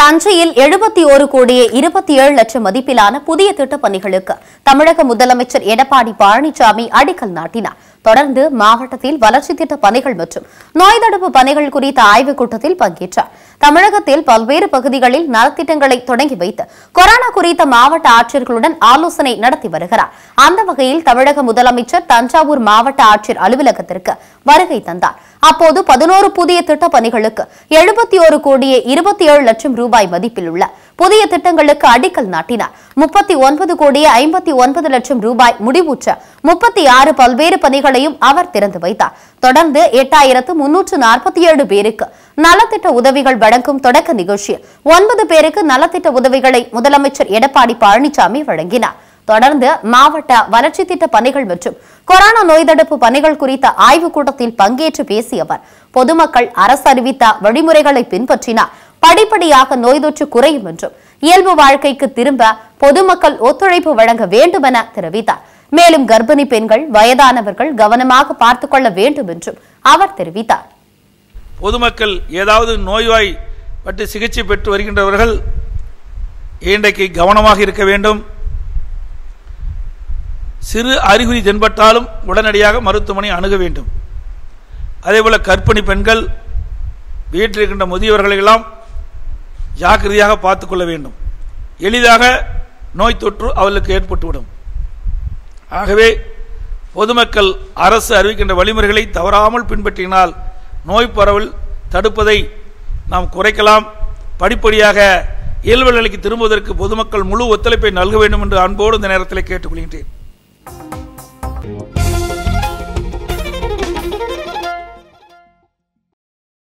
தஞ்சையில் எழுபத்தி ஒரு கோடியே இருபத்தி ஏழு லட்சம் மதிப்பிலான புதிய திட்டப் பணிகளுக்கு தமிழக முதலமைச்சர் எடப்பாடி பழனிசாமி அடிக்கல் நாட்டினார் தொடர்ந்து மாவட்டத்தில் வளர்ச்சி திட்ட பணிகள் மற்றும் நோய் தடுப்பு பணிகள் குறித்த ஆய்வுக் கூட்டத்தில் பங்கேற்றார் தமிழகத்தில் பல்வேறு பகுதிகளில் நலத்திட்டங்களை தொடங்கி வைத்து கொரோனா குறித்த மாவட்ட ஆட்சியர்களுடன் ஆலோசனை நடத்தி வருகிறார் அந்த வகையில் தமிழக முதலமைச்சர் தஞ்சாவூர் மாவட்ட ஆட்சியர் அலுவலகத்திற்கு வருகை தந்தார் அப்போது பதினோரு புதிய திட்ட பணிகளுக்கு எழுபத்தி ஒரு கோடியே இருபத்தி ஏழு லட்சம் ரூபாய் மதிப்பில் உள்ள புதிய திட்டங்களுக்கு அடிக்கல் நாட்டினார் முப்பத்தி ஒன்பது கோடியே ஐம்பத்தி ஒன்பது லட்சம் ரூபாய் முடிவுற்ற முப்பத்தி ஆறு பல்வேறு பணிகளையும் அவர் திறந்து வைத்தார் தொடர்ந்து எட்டாயிரத்து முன்னூற்று நாற்பத்தி ஏழு பேருக்கு நலத்திட்ட உதவிகள் வழங்கும் தொடக்க நிகழ்ச்சியில் ஒன்பது பேருக்கு நலத்திட்ட உதவிகளை முதலமைச்சர் எடப்பாடி பழனிசாமி வழங்கினார் தொடர்ந்து மாவட்ட வளர்ச்சி திட்ட பணிகள் மற்றும் கொரோனா நோய் தடுப்பு பணிகள் குறித்த ஆய்வுக் கூட்டத்தில் பங்கேற்று பேசிய அவர் பொதுமக்கள் அரசு அறிவித்த வழிமுறைகளை பின்பற்றினார் படிப்படியாக நோய் தொற்று குறையும் என்றும் இயல்பு வாழ்க்கைக்கு திரும்ப பொதுமக்கள் ஒத்துழைப்பு வழங்க வேண்டும் என தெரிவித்தார் மேலும் கர்ப்பிணி பெண்கள் வயதானவர்கள் கவனமாக பார்த்துக் கொள்ள வேண்டும் என்றும் அவர் தெரிவித்தார் பொதுமக்கள் ஏதாவது நோய்வாய் பட்டு சிகிச்சை பெற்று வருகின்றவர்கள் இன்றைக்கு கவனமாக இருக்க வேண்டும் சிறு அறிகுறி தென்பட்டாலும் உடனடியாக மருத்துவமனை அணுக வேண்டும் அதேபோல கர்ப்பிணி பெண்கள் வீட்டில் இருக்கின்ற முதியவர்களை எல்லாம் ஜாக்கிரதையாக பார்த்துக் கொள்ள வேண்டும் எளிதாக நோய் தொற்று அவர்களுக்கு ஏற்பட்டுவிடும் ஆகவே பொதுமக்கள் அரசு அறிவிக்கின்ற வழிமுறைகளை தவறாமல் பின்பற்றினால் நோய் பரவல் தடுப்பதை நாம் குறைக்கலாம் படிப்படியாக இயல்பு நிலைக்கு திரும்புவதற்கு பொதுமக்கள் முழு ஒத்துழைப்பை நல்க வேண்டும் என்று அன்போடு இந்த நேரத்தில் கேட்டுக்கொள்கின்றேன்